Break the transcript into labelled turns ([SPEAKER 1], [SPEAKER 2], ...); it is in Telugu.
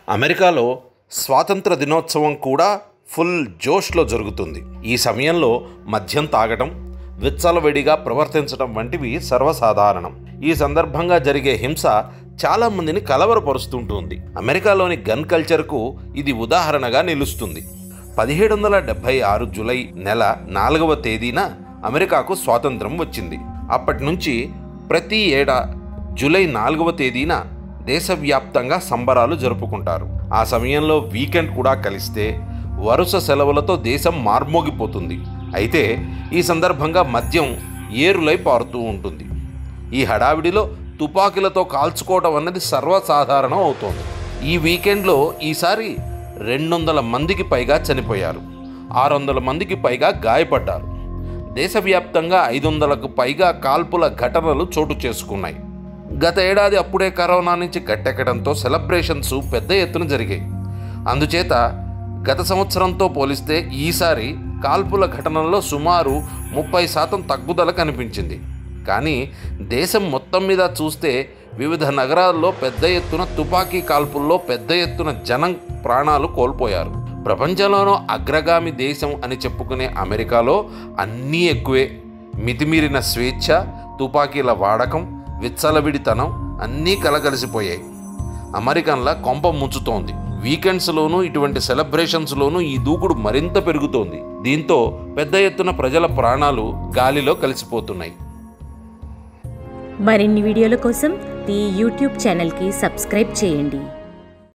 [SPEAKER 1] అమెరికాలో స్వాతంత్ర దినోత్సవం కూడా ఫుల్ జోష్లో జరుగుతుంది ఈ సమయంలో మద్యం తాగడం విచ్చలవిడిగా ప్రవర్తించడం వంటివి సర్వసాధారణం ఈ సందర్భంగా జరిగే హింస చాలా మందిని కలవరపరుస్తుంటుంది అమెరికాలోని గన్ కల్చర్కు ఇది ఉదాహరణగా నిలుస్తుంది పదిహేడు వందల డెబ్భై ఆరు జూలై నెల నాలుగవ తేదీన అమెరికాకు స్వాతంత్రం వచ్చింది అప్పటి నుంచి ప్రతి ఏడా జూలై నాలుగవ తేదీన దేశవ్యాప్తంగా సంబరాలు జరుపుకుంటారు ఆ సమయంలో వీకెండ్ కూడా కలిస్తే వరుస సెలవులతో దేశం మార్మోగిపోతుంది అయితే ఈ సందర్భంగా మద్యం ఏరులై పారుతూ ఉంటుంది ఈ హడావిడిలో తుపాకీలతో కాల్చుకోవడం అన్నది సర్వసాధారణం అవుతోంది ఈ వీకెండ్లో ఈసారి రెండు వందల మందికి పైగా చనిపోయారు ఆరు వందల మందికి పైగా గాయపడ్డారు దేశవ్యాప్తంగా ఐదు వందలకు పైగా కాల్పుల ఘటనలు చోటు చేసుకున్నాయి గత ఏడాది అప్పుడే కరోనా నుంచి గట్టెక్కడంతో సెలబ్రేషన్స్ పెద్ద ఎత్తున జరిగాయి అందుచేత గత సంవత్సరంతో పోలిస్తే ఈసారి కాల్పుల ఘటనల్లో సుమారు ముప్పై శాతం తగ్గుదల కనిపించింది కానీ దేశం మొత్తం మీద చూస్తే వివిధ నగరాల్లో పెద్ద ఎత్తున తుపాకీ కాల్పుల్లో పెద్ద ఎత్తున జనం ప్రాణాలు కోల్పోయారు ప్రపంచంలోనూ అగ్రగామి దేశం అని చెప్పుకునే అమెరికాలో అన్నీ ఎక్కువే మితిమీరిన స్వేచ్ఛ తుపాకీల వాడకం విచ్చలవిడితనం అన్నీ కలగలిసిపోయాయి అమెరికన్ల కొంప ముంచుతోంది వీకెండ్స్లోనూ ఇటువంటి సెలబ్రేషన్స్లోనూ ఈ దూకుడు మరింత పెరుగుతోంది దీంతో పెద్ద ఎత్తున ప్రజల ప్రాణాలు గాలిలో కలిసిపోతున్నాయి
[SPEAKER 2] మరిన్ని వీడియోల కోసం ఈ యూట్యూబ్ ఛానల్కి సబ్స్క్రైబ్ చేయండి